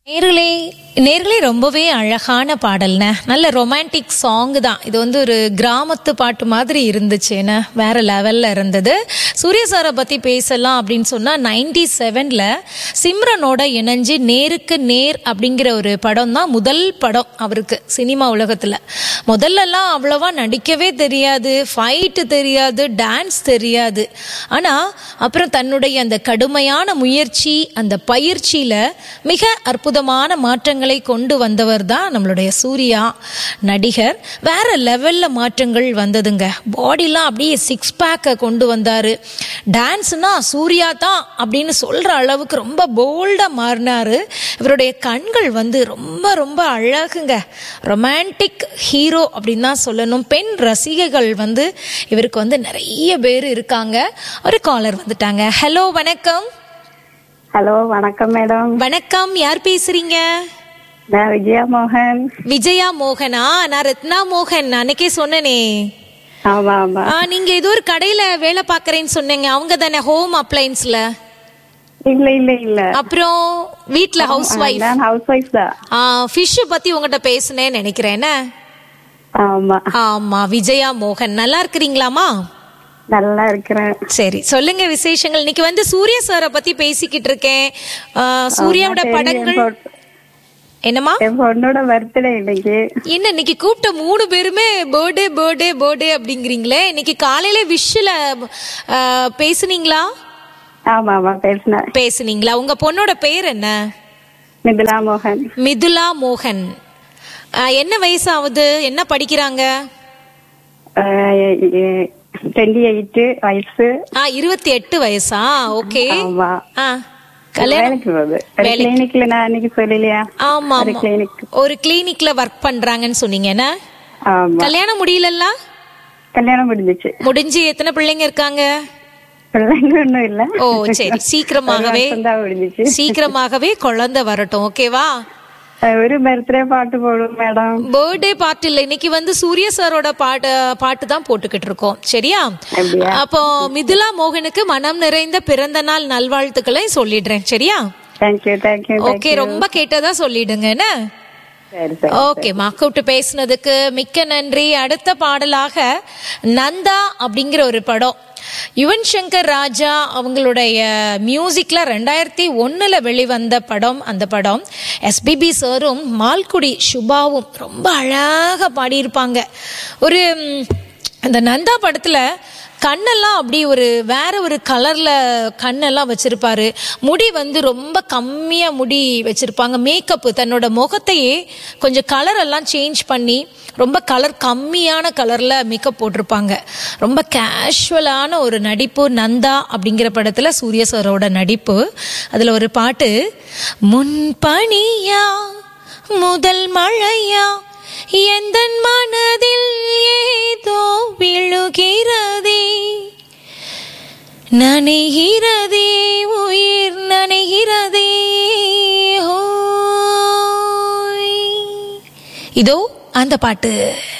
நேர்களே நேர்களே ரொம்பவே அழகான பாடல்ண்ணே நல்ல ரொமான்டிக் சாங் தான் இது வந்து ஒரு கிராமத்து பாட்டு மாதிரி இருந்துச்சுண்ணே வேற லெவல்ல இருந்தது சூரிய சாரை பத்தி பேசலாம் அப்படின்னு சொன்னா நைன்டி செவன்ல சிம்ரனோட இணைஞ்சு நேருக்கு நேர் அப்படிங்கிற ஒரு படம் தான் முதல் படம் அவருக்கு சினிமா உலகத்துல முதல்லலாம் அவ்வளவா நடிக்கவே தெரியாது ஃபைட்டு தெரியாது டான்ஸ் தெரியாது ஆனா அப்புறம் தன்னுடைய அந்த கடுமையான முயற்சி அந்த பயிற்சியில மிக அற்புதமான மாற்றங்களை கொண்டு வந்தவர் தான் நம்மளுடைய சூர்யா நடிகர் வேற லெவல்ல மாற்றங்கள் வந்ததுங்க பாடிலாம் அப்படியே சிக்ஸ் பேக்கை கொண்டு வந்தாரு டான்ஸ்னா சூர்யா தான் அப்படின்னு சொல்ற அளவுக்கு ரொம்ப போல்டா மாறினாரு இவருடைய கண்கள் வந்து ரொம்ப ரொம்ப அழகுங்க ரொமான்டிக் ஹீரோ அப்படின்னு தான் சொல்லணும் பெண் ரசிகைகள் வந்து இவருக்கு வந்து நிறைய பேர் இருக்காங்க ஒரு காலர் வந்துட்டாங்க ஹலோ வணக்கம் ஹலோ வணக்கம் மேடம் வணக்கம் யார் பேசுறீங்க நான் விஜயா மோகன் விஜயா மோகனா நான் ரத்னா மோகன் அன்னைக்கே சொன்னனே ஆமா ஆமா ஆ, நீங்க ஏதோ ஒரு கடையில வேலை பாக்குறேன்னு சொன்னீங்க அவங்க தானே ஹோம் அப்ளைன்ஸ்ல இல்ல இல்ல இல்ல அப்புறம் வீட்ல ஹவுஸ் ஒய்ஃப் நான் ஹவுஸ் ஒய்ஃப் தான் ஃபிஷ் பத்தி உங்ககிட்ட பேசுனேன்னு நினைக்கிறேன் என்ன? ஆமா ஆமா விஜயா மோகன் நல்லா இருக்கிறீங்களாமா நல்லா இருக்கிறேன் சரி சொல்லுங்க விசேஷங்கள் இன்னைக்கு வந்து சூர்யா சாரை பத்தி பேசிக்கிட்டு இருக்கேன் ஆ, சூர்யாவோட சரி, படங்கள் என் பொ- என்னம்மா என் பொண்ணோட பர்த்டே இன்னைக்கு என்ன இன்னைக்கு கூப்பிட்ட மூணு பேருமே பர்த்டே பர்த்டே பர்த்டே அப்படிங்கிறீங்களே இன்னைக்கு காலையில விஷல பேசுனீங்களா ஆமா ஆமா பேசினேன் பேசுனீங்களா உங்க பொண்ணோட பேர் என்ன மிதுலா மோகன் மிதுலா மோகன் ஆ, என்ன வயசாகுது என்ன படிக்கிறாங்க டுவெண்ட்டி எயிட் வயசு ஆ இருபத்தி எட்டு வயசா ஓகே ஆமா ஆ கல்யாணம் வேலைக்கு போகுது ஒரு கிளினிக்ல நான் அன்னைக்கு சொல்லலையா ஆமா ஒரு ஆமா கிளினிக் ஒரு கிளினிக்ல ஒர்க் பண்றாங்கன்னு சொன்னீங்க என்ன ஆமா கல்யாணம் முடியலல்ல கல்யாணம் முடிஞ்சிச்சு முடிஞ்சு எத்தனை பிள்ளைங்க இருக்காங்க பிள்ளைங்க ஒண்ணும் இல்ல ஓ சரி சீக்கிரமாகவே தான் முடிஞ்சிச்சு சீக்கிரமாகவே குழந்தை வரட்டும் ஓகேவா ஒரு பர்த்டே பாட்டு போடுவோம் மேடம் பர்த்டே பாட்டு இல்ல இன்னைக்கு வந்து சூரிய சாரோட பாட்டு பாட்டு தான் போட்டுக்கிட்டு இருக்கோம் சரியா அப்படியா? அப்போ மிதுலா மோகனுக்கு மனம் நிறைந்த பிறந்த நாள் நல்வாழ்த்துக்களை சொல்லிடுறேன் சரியா தேங்க்யூ தேங்க்யூ ஓகே ரொம்ப கேட்டதா சொல்லிடுங்க என்ன சரி சரி ஓகேம்மா கூப்பிட்டு பேசுனதுக்கு மிக்க நன்றி அடுத்த பாடலாக நந்தா அப்படிங்கிற ஒரு படம் யுவன் சங்கர் ராஜா அவங்களுடைய மியூசிக்ல ரெண்டாயிரத்தி ஒண்ணுல வெளிவந்த படம் அந்த படம் எஸ்பிபி சாரும் மால்குடி சுபாவும் ரொம்ப அழகா பாடியிருப்பாங்க ஒரு ம், அந்த நந்தா படத்துல கண்ணெல்லாம் அப்படி ஒரு வேற ஒரு கலர்ல கண்ணெல்லாம் வச்சிருப்பாரு முடி வந்து ரொம்ப கம்மியா முடி வச்சிருப்பாங்க மேக்கப் தன்னோட முகத்தையே கொஞ்சம் கலர் எல்லாம் சேஞ்ச் பண்ணி ரொம்ப கலர் கம்மியான கலர்ல மேக்கப் போட்டிருப்பாங்க ரொம்ப கேஷுவலான ஒரு நடிப்பு நந்தா அப்படிங்கிற படத்துல சூரிய சாரோட நடிப்பு அதுல ஒரு பாட்டு முன்பணியா முதல் மழையா எந்த மனதில் ஏதோ விழுகிறதே நனைகிறதே உயிர் நனைகிறதே ஹோய். இதோ அந்த பாட்டு